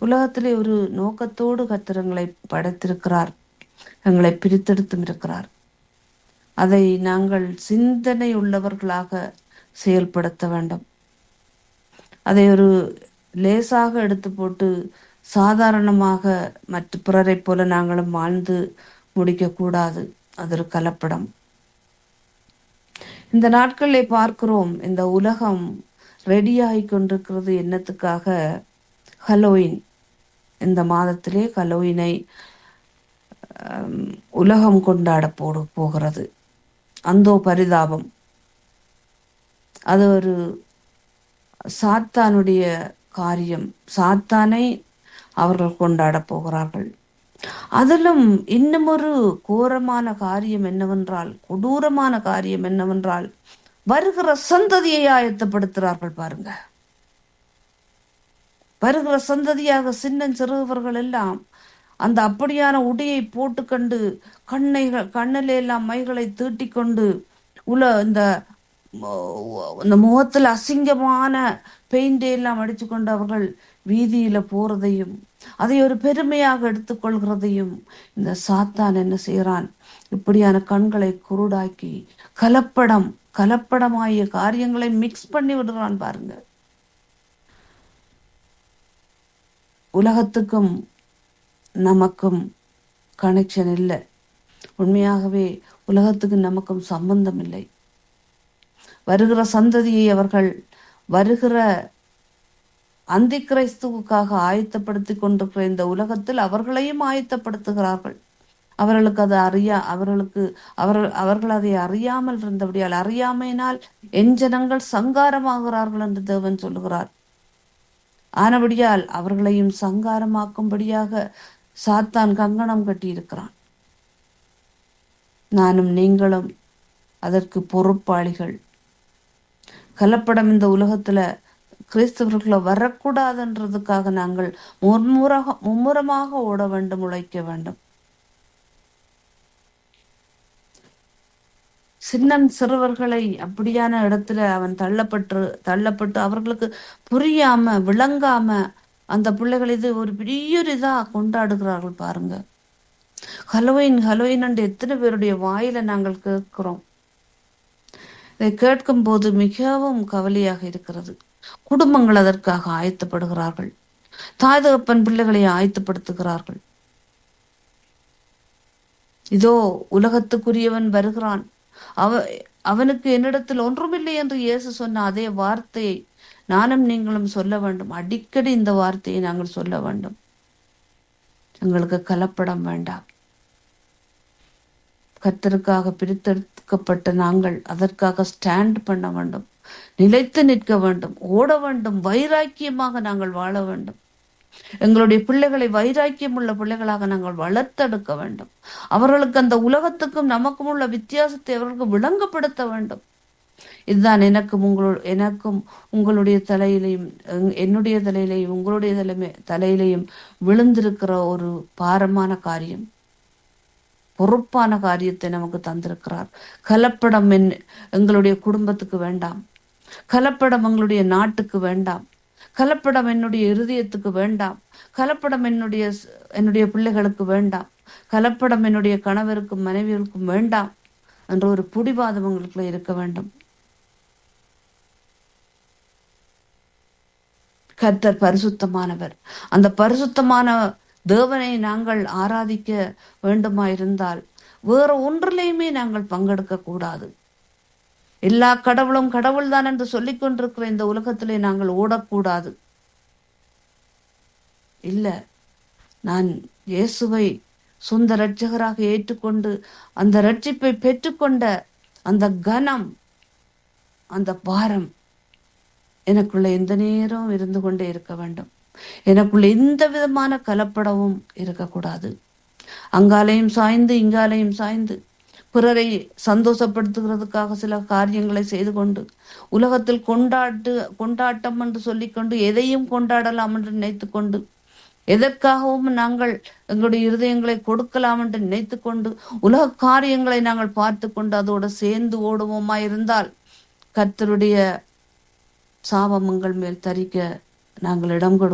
உலகத்திலே ஒரு நோக்கத்தோடு கர்த்தர் எங்களை படைத்திருக்கிறார் எங்களை பிரித்தெடுத்தும் இருக்கிறார் அதை நாங்கள் சிந்தனை உள்ளவர்களாக செயல்படுத்த வேண்டும் அதை ஒரு லேசாக எடுத்து போட்டு சாதாரணமாக மற்ற பிறரைப் போல நாங்களும் வாழ்ந்து முடிக்கக்கூடாது அது ஒரு கலப்படம் இந்த நாட்களிலே பார்க்கிறோம் இந்த உலகம் ரெடியாகி கொண்டிருக்கிறது என்னத்துக்காக ஹலோயின் இந்த மாதத்திலே ஹலோயினை உலகம் கொண்டாட போடு போகிறது அந்தோ பரிதாபம் அது ஒரு சாத்தானுடைய காரியம் சாத்தானை அவர்கள் கொண்டாட போகிறார்கள் அதிலும் இன்னும் ஒரு கோரமான காரியம் என்னவென்றால் கொடூரமான காரியம் என்னவென்றால் வருகிற சந்ததியை ஆயத்தப்படுத்துகிறார்கள் பாருங்க வருகிற சந்ததியாக சின்ன சிறுவர்கள் எல்லாம் அந்த அப்படியான உடையை போட்டுக்கொண்டு கண்ணைகள் கண்ணில எல்லாம் மைகளை தீட்டிக்கொண்டு உல இந்த இந்த முகத்தில் அசிங்கமான பெயிண்டை எல்லாம் அடிச்சு கொண்டு அவர்கள் வீதியில போறதையும் அதை ஒரு பெருமையாக எடுத்துக்கொள்கிறதையும் இந்த சாத்தான் என்ன செய்கிறான் இப்படியான கண்களை குருடாக்கி கலப்படம் கலப்படமாகிய காரியங்களை மிக்ஸ் பண்ணி விடுறான் பாருங்க உலகத்துக்கும் நமக்கும் கனெக்ஷன் இல்லை உண்மையாகவே உலகத்துக்கு நமக்கும் சம்பந்தம் இல்லை வருகிற சந்ததியை அவர்கள் வருகிற அந்தி கிரைஸ்துவுக்காக ஆயத்தப்படுத்தி கொண்டிருக்கிற இந்த உலகத்தில் அவர்களையும் ஆயத்தப்படுத்துகிறார்கள் அவர்களுக்கு அது அறியா அவர்களுக்கு அவர்கள் அவர்கள் அதை அறியாமல் இருந்தபடியால் அறியாமையினால் என் ஜனங்கள் சங்காரமாகிறார்கள் என்று தேவன் சொல்லுகிறார் ஆனபடியால் அவர்களையும் சங்காரமாக்கும்படியாக சாத்தான் கங்கணம் கட்டியிருக்கிறான் நானும் நீங்களும் அதற்கு பொறுப்பாளிகள் கலப்படம் இந்த உலகத்துல கிறிஸ்தவர்களை வரக்கூடாதுன்றதுக்காக நாங்கள் மும்முறாக மும்முரமாக ஓட வேண்டும் உழைக்க வேண்டும் சின்னம் சிறுவர்களை அப்படியான இடத்துல அவன் தள்ளப்பட்டு தள்ளப்பட்டு அவர்களுக்கு புரியாம விளங்காம அந்த பிள்ளைகள் இது ஒரு பெரிய ஒரு இதா கொண்டாடுகிறார்கள் பாருங்க ஹலோயின் ஹலோயின் என்று எத்தனை பேருடைய வாயில நாங்கள் கேட்கிறோம் இதை கேட்கும் போது மிகவும் கவலையாக இருக்கிறது குடும்பங்கள் அதற்காக ஆயத்தப்படுகிறார்கள் தாய் தகப்பன் பிள்ளைகளை ஆயத்தப்படுத்துகிறார்கள் இதோ உலகத்துக்குரியவன் வருகிறான் அவ அவனுக்கு என்னிடத்தில் ஒன்றுமில்லை என்று இயேசு சொன்ன அதே வார்த்தையை நானும் நீங்களும் சொல்ல வேண்டும் அடிக்கடி இந்த வார்த்தையை நாங்கள் சொல்ல வேண்டும் எங்களுக்கு கலப்படம் வேண்டாம் கத்தருக்காக பிரித்தெடுக்கப்பட்ட நாங்கள் அதற்காக ஸ்டாண்ட் பண்ண வேண்டும் நிலைத்து நிற்க வேண்டும் ஓட வேண்டும் வைராக்கியமாக நாங்கள் வாழ வேண்டும் எங்களுடைய பிள்ளைகளை வைராக்கியம் உள்ள பிள்ளைகளாக நாங்கள் வளர்த்தெடுக்க வேண்டும் அவர்களுக்கு அந்த உலகத்துக்கும் நமக்கும் உள்ள வித்தியாசத்தை அவர்களுக்கு விளங்கப்படுத்த வேண்டும் இதுதான் எனக்கும் உங்களோட எனக்கும் உங்களுடைய தலையிலையும் என்னுடைய தலையிலையும் உங்களுடைய தலைமை தலையிலையும் விழுந்திருக்கிற ஒரு பாரமான காரியம் பொறுப்பான காரியத்தை நமக்கு தந்திருக்கிறார் கலப்படம் என் எங்களுடைய குடும்பத்துக்கு வேண்டாம் கலப்படம் எங்களுடைய நாட்டுக்கு வேண்டாம் கலப்படம் என்னுடைய இருதயத்துக்கு வேண்டாம் கலப்படம் என்னுடைய என்னுடைய பிள்ளைகளுக்கு வேண்டாம் கலப்படம் என்னுடைய கணவருக்கும் மனைவிகளுக்கும் வேண்டாம் என்ற ஒரு புடிவாதம் உங்களுக்குள்ள இருக்க வேண்டும் கர்த்தர் பரிசுத்தமானவர் அந்த பரிசுத்தமான தேவனை நாங்கள் ஆராதிக்க வேண்டுமா இருந்தால் வேற ஒன்றிலையுமே நாங்கள் பங்கெடுக்க கூடாது எல்லா கடவுளும் கடவுள் தான் என்று சொல்லிக் கொண்டிருக்கிற இந்த உலகத்திலே நாங்கள் ஓடக்கூடாது இல்ல நான் இயேசுவை சொந்த இரட்சகராக ஏற்றுக்கொண்டு அந்த ரட்சிப்பை பெற்றுக்கொண்ட அந்த கனம் அந்த பாரம் எனக்குள்ள எந்த நேரம் இருந்து கொண்டே இருக்க வேண்டும் எனக்குள்ள எந்த விதமான கலப்படமும் இருக்கக்கூடாது அங்காலையும் சாய்ந்து இங்காலையும் சாய்ந்து பிறரை சந்தோஷப்படுத்துகிறதுக்காக சில காரியங்களை செய்து கொண்டு உலகத்தில் கொண்டாட்டு கொண்டாட்டம் என்று சொல்லிக்கொண்டு எதையும் கொண்டாடலாம் என்று நினைத்து கொண்டு எதற்காகவும் நாங்கள் எங்களுடைய இருதயங்களை கொடுக்கலாம் என்று நினைத்து கொண்டு உலக காரியங்களை நாங்கள் பார்த்து கொண்டு அதோடு சேர்ந்து ஓடுவோமா இருந்தால் கர்த்தருடைய சாபம் எங்கள் மேல் தரிக்க நாங்கள் இடம் கொடு